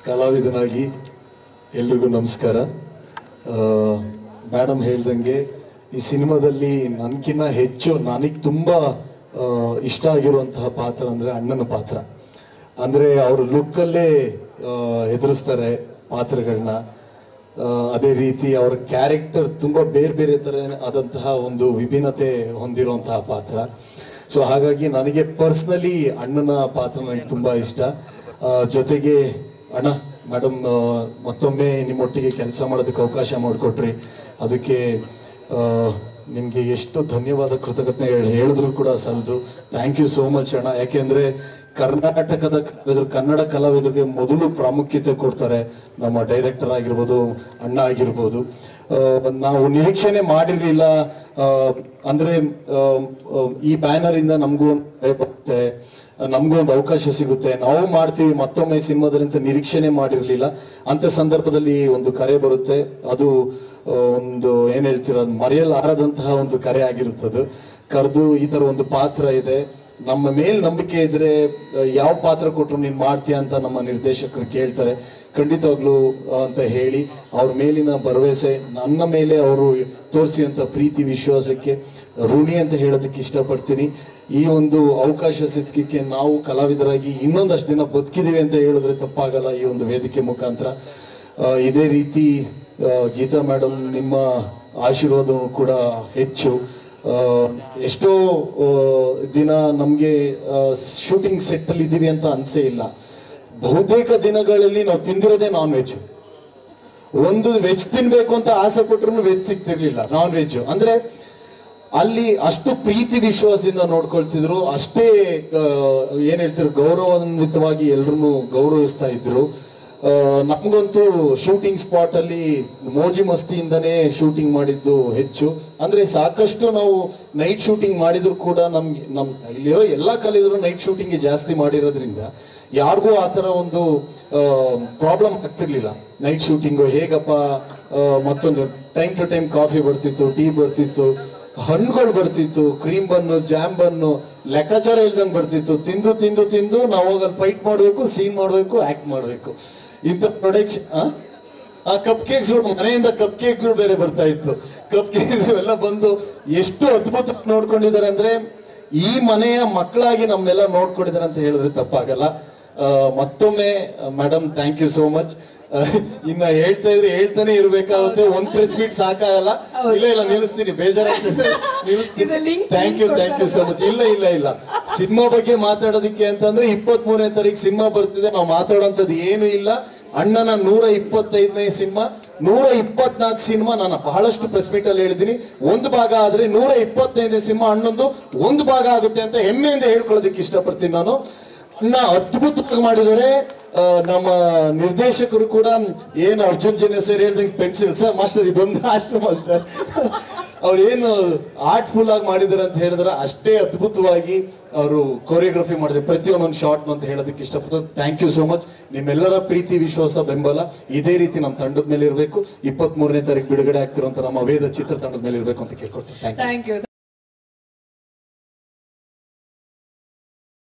ಕಲಾವಿದನಾಗಿ ಎಲ್ರಿಗೂ ನಮಸ್ಕಾರ ಮೇಡಮ್ ಹೇಳ್ದಂಗೆ ಈ ಸಿನಿಮಾದಲ್ಲಿ ನನಗಿನ್ನ ಹೆಚ್ಚು ನನಗೆ ತುಂಬ ಇಷ್ಟ ಆಗಿರುವಂತಹ ಪಾತ್ರ ಅಂದರೆ ಅಣ್ಣನ ಪಾತ್ರ ಅಂದರೆ ಅವರು ಲುಕ್ಕಲ್ಲೇ ಎದುರಿಸ್ತಾರೆ ಪಾತ್ರಗಳನ್ನ ಆ, ಅದೇ ರೀತಿ ಅವರ ಕ್ಯಾರೆಕ್ಟರ್ ತುಂಬ ಬೇರೆ ಬೇರೆ ಥರ ಆದಂತಹ ಒಂದು ವಿಭಿನ್ನತೆ ಹೊಂದಿರುವಂತಹ ಪಾತ್ರ ಸೊ ಹಾಗಾಗಿ ನನಗೆ ಪರ್ಸ್ನಲಿ ಅಣ್ಣನ ಪಾತ್ರ ನನಗೆ ತುಂಬ ಇಷ್ಟ ಆ, ಜೊತೆಗೆ ಅಣ್ಣ ಮೇಡಮ್ ಮತ್ತೊಮ್ಮೆ ನಿಮ್ಮೊಟ್ಟಿಗೆ ಕೆಲಸ ಮಾಡೋದಕ್ಕೆ ಅವಕಾಶ ಮಾಡಿಕೊಟ್ರಿ ಅದಕ್ಕೆ ಆ, ನಿಮಗೆ ಎಷ್ಟು ಧನ್ಯವಾದ ಕೃತಜ್ಞತೆ ಹೇಳಿದ್ರು ಕೂಡ ಸಲ್ದು ಥ್ಯಾಂಕ್ ಯು ಸೋ ಮಚ್ ಅಣ್ಣ ಯಾಕೆಂದ್ರೆ ಕರ್ನಾಟಕದ ಕಲಾವಿದರು ಕನ್ನಡ ಕಲಾವಿದರಿಗೆ ಮೊದಲು ಪ್ರಾಮುಖ್ಯತೆ ಕೊಡ್ತಾರೆ ನಮ್ಮ ಡೈರೆಕ್ಟರ್ ಆಗಿರ್ಬೋದು ಅಣ್ಣ ಆಗಿರ್ಬೋದು ಆ, ನಾವು ನಿರೀಕ್ಷಣೆ ಮಾಡಿರಲಿಲ್ಲ ಅಂದ್ರೆ ಆ, ಆ, ಈ ಬ್ಯಾನರ್ ಇಂದ ನಮಗೂ ಒಂದು ಭಯ ಬರುತ್ತೆ ನಮಗೂ ಒಂದು ಅವಕಾಶ ಸಿಗುತ್ತೆ ನಾವು ಮಾಡ್ತೀವಿ ಮತ್ತೊಮ್ಮೆ ಸಿನಿಮಾದಲ್ಲಿ ಅಂತ ನಿರೀಕ್ಷಣೆ ಮಾಡಿರಲಿಲ್ಲ ಅಂತ ಸಂದರ್ಭದಲ್ಲಿ ಒಂದು ಕರೆ ಬರುತ್ತೆ ಅದು ಆ, ಒಂದು ಏನ್ ಹೇಳ್ತೀರ ಅದು ಮರೆಯಲಾರದಂತಹ ಒಂದು ಕರೆ ಆಗಿರುತ್ತದೆ ಕರೆದು ಈ ತರ ಒಂದು ಪಾತ್ರ ಇದೆ ನಮ್ಮ ಮೇಲ್ ನಂಬಿಕೆ ಇದ್ರೆ ಆ, ಯಾವ ಪಾತ್ರ ಕೊಟ್ಟರು ನೀನ್ ಮಾಡ್ತೀಯ ಅಂತ ನಮ್ಮ ನಿರ್ದೇಶಕರು ಕೇಳ್ತಾರೆ ಖಂಡಿತವಾಗ್ಲು ಆ, ಅಂತ ಹೇಳಿ ಅವ್ರ ಮೇಲಿನ ಭರವಸೆ ನನ್ನ ಮೇಲೆ ಅವರು ತೋರಿಸಿದಂತ ಪ್ರೀತಿ ವಿಶ್ವಾಸಕ್ಕೆ ಋಣಿ ಅಂತ ಹೇಳೋದಕ್ಕೆ ಇಷ್ಟಪಡ್ತೀನಿ ಈ ಒಂದು ಅವಕಾಶ ಸಿಕ್ಕಕ್ಕೆ ನಾವು ಕಲಾವಿದರಾಗಿ ಇನ್ನೊಂದಷ್ಟು ದಿನ ಬದುಕಿದೀವಿ ಅಂತ ಹೇಳಿದ್ರೆ ತಪ್ಪಾಗಲ್ಲ ಈ ಒಂದು ವೇದಿಕೆ ಮುಖಾಂತರ ಆ, ಇದೇ ರೀತಿ ಆ, ಗೀತಾ ಮೇಡಮ್ ನಿಮ್ಮ ಆಶೀರ್ವಾದವು ಕೂಡ ಹೆಚ್ಚು ಆ, ಎಷ್ಟೋ ಆ, ದಿನ ನಮಗೆ ಶೂಟಿಂಗ್ ಸೆಟ್ ಅಲ್ಲಿ ಇದ್ದೀವಿ ಅಂತ ಅನ್ಸೇ ಇಲ್ಲ ಬಹುತೇಕ ದಿನಗಳಲ್ಲಿ ನಾವು ತಿಂದಿರೋದೇ ನಾನ್ ವೆಜ್ ಒಂದು ವೆಜ್ ತಿನ್ಬೇಕು ಅಂತ ಆಸೆ ಪಟ್ರು ವೆಜ್ ಸಿಗ್ತಿರ್ಲಿಲ್ಲ ನಾನ್ ವೆಜ್ ಅಂದ್ರೆ ಅಲ್ಲಿ ಅಷ್ಟು ಪ್ರೀತಿ ವಿಶ್ವಾಸದಿಂದ ನೋಡ್ಕೊಳ್ತಿದ್ರು ಅಷ್ಟೇ ಆ, ಏನ್ ಹೇಳ್ತಿದ್ರು ಗೌರವಾನ್ವಿತವಾಗಿ ಎಲ್ರು ಗೌರವಿಸ್ತಾ ಇದ್ರು ಆ, ನಮ್ಗಂತೂ ಶೂಟಿಂಗ್ ಸ್ಪಾಟ್ ಅಲ್ಲಿ ಮೋಜಿ ಮಸ್ತಿಯಿಂದನೇ ಶೂಟಿಂಗ್ ಮಾಡಿದ್ದು ಹೆಚ್ಚು ಅಂದ್ರೆ ಸಾಕಷ್ಟು ನಾವು ನೈಟ್ ಶೂಟಿಂಗ್ ಮಾಡಿದ್ರು ಕೂಡ ನಮ್ಗೆ ನಮ್ ಇಲ್ಲಿರೋ ಎಲ್ಲಾ ಕಲಿದ್ರು ನೈಟ್ ಶೂಟಿಂಗ್ ಜಾಸ್ತಿ ಮಾಡಿರೋದ್ರಿಂದ ಯಾರಿಗೂ ಆ ತರ ಒಂದು ಪ್ರಾಬ್ಲಮ್ ಆಗ್ತಿರ್ಲಿಲ್ಲ ನೈಟ್ ಶೂಟಿಂಗು ಹೇಗಪ್ಪ ಆ, ಮತ್ತೊಂದು ಟೈಮ್ ಟು ಟೈಮ್ ಕಾಫಿ ಬರ್ತಿತ್ತು ಟೀ ಬರ್ತಿತ್ತು ಹಣ್ಣುಗಳು ಬರ್ತಿತ್ತು ಕ್ರೀಮ್ ಬನ್ನು ಜಾಮ್ ಬನ್ನು ಲೆಕ್ಕಾಚಾರ ಇಲ್ದಂಗೆ ಬರ್ತಿತ್ತು ತಿಂದು ತಿಂದು ತಿಂದು ನಾವು ಹೋಗಲ್ಲಿ ಫೈಟ್ ಮಾಡಬೇಕು ಸೀನ್ ಮಾಡಬೇಕು ಆಕ್ಟ್ ಮಾಡಬೇಕು ಇಂಥ ಪ್ರೊಡಕ್ಷನ್ ಆ ಕಪ್ ಕೇಕ್ಸ್ಗಳು ಮನೆಯಿಂದ ಕಪ್ ಕೇಕ್ಸ್ಗಳು ಬೇರೆ ಬರ್ತಾ ಇತ್ತು ಕಪ್ ಕೇಕ್ಸ್ ಎಲ್ಲ ಬಂದು ಎಷ್ಟು ಅದ್ಭುತ ನೋಡ್ಕೊಂಡಿದ್ದಾರೆ ಅಂದ್ರೆ ಈ ಮನೆಯ ಮಕ್ಕಳಾಗಿ ನಮ್ನೆಲ್ಲ ನೋಡ್ಕೊಂಡಿದ್ದಾರೆ ಅಂತ ಹೇಳಿದ್ರೆ ತಪ್ಪಾಗಲ್ಲ ಆ, ಮತ್ತೊಮ್ಮೆ madam thank you so much ಇನ್ನ ಹೇಳ್ತಾ ಇದ್ರೆ ಹೇಳ್ತಾನೆ ಇರ್ಬೇಕಾಗುತ್ತೆ ಒಂದ್ ಪ್ರೆಸ್ ಮೀಟ್ ಸಾಕಾಗಲ್ಲ ಇಲ್ಲ ಇಲ್ಲ ನಿಲ್ಲಿಸ್ತೀನಿ ಬೇಜಾರಾಗ್ತದೆ ನಿಲ್ಲಿಸ್ತೀನಿ ಇದು link thank you thank you so much ಇಲ್ಲ ಇಲ್ಲ ಇಲ್ಲ ಸಿನಿಮಾ ಬಗ್ಗೆ ಮಾತಾಡೋದಕ್ಕೆ ಅಂತಂದ್ರೆ ಇಪ್ಪತ್ತ್ ಮೂರನೇ ತಾರೀಕು ಸಿನಿಮಾ ಬರ್ತಿದೆ ನಾವು ಮಾತಾಡೋಂಥದ್ದು ಏನು ಇಲ್ಲ ಅಣ್ಣನ ನೂರ ಇಪ್ಪತ್ತೈದನೇ ಸಿನಿಮಾ ನೂರ ಇಪ್ಪತ್ನಾಲ್ಕು ಸಿನಿಮಾ ನಾನು ಬಹಳಷ್ಟು ಪ್ರೆಸ್ ಮೀಟ್ ಅಲ್ಲಿ ಹೇಳಿದ್ದೀನಿ ಒಂದು ಭಾಗ ಆದ್ರೆ ನೂರ ಇಪ್ಪತ್ತೈದನೇ ಸಿನಿಮಾ ಅಣ್ಣಂದು ಒಂದು ಭಾಗ ಆಗುತ್ತೆ ಅಂತ ಹೆಮ್ಮೆಯಿಂದ ಹೇಳ್ಕೊಳ್ಳೋದಕ್ಕೆ ಇಷ್ಟಪಡ್ತೀನಿ ನಾನು ಅಣ್ಣ ಅದ್ಭುತವಾಗಿ ಮಾಡಿದ್ದಾರೆ ಆ, ನಮ್ಮ ನಿರ್ದೇಶಕರು ಕೂಡ ಏನು ಅರ್ಜುನ್ ಜನ ಸರ್ ಹೇಳ್ದಂಗೆ ಪೆನ್ಸಿಲ್ ಸರ್ ಮಾಸ್ಟರ್ ಇದೊಂದು ಅಷ್ಟು ಮಾಸ್ಟರ್ ಅವ್ರು ಏನು ಆರ್ಟ್ಫುಲ್ ಆಗಿ ಮಾಡಿದಾರೆ ಅಂತ ಹೇಳಿದ್ರೆ ಅಷ್ಟೇ ಅದ್ಭುತವಾಗಿ ಅವರು ಕೊರಿಯೋಗ್ರಫಿ ಮಾಡಿದ್ರೆ ಪ್ರತಿಯೊಂದೊಂದು ಶಾರ್ಟ್ ಅಂತ ಹೇಳೋದಕ್ಕೆ ಇಷ್ಟಪಡ್ತಾರೆ ಥ್ಯಾಂಕ್ ಯು ಸೋ ಮಚ್ ನಿಮ್ಮೆಲ್ಲರ ಪ್ರೀತಿ ವಿಶ್ವಾಸ ಬೆಂಬಲ ಇದೇ ರೀತಿ ನಮ್ಮ ತಂಡದ ಮೇಲೆ ಇರಬೇಕು ಇಪ್ಪತ್ತ್ ಮೂರನೇ ತಾರೀಕು ಬಿಡುಗಡೆ ಆಗ್ತಿರುವಂತ ನಮ್ಮ ವೇದ ಚಿತ್ರ ತಂಡದ ಮೇಲೆ ಇರಬೇಕು ಅಂತ ಕೇಳ್ಕೊಳ್ತೀನಿ ಥ್ಯಾಂಕ್ ಯು ಥ್ಯಾಂಕ್ ಯು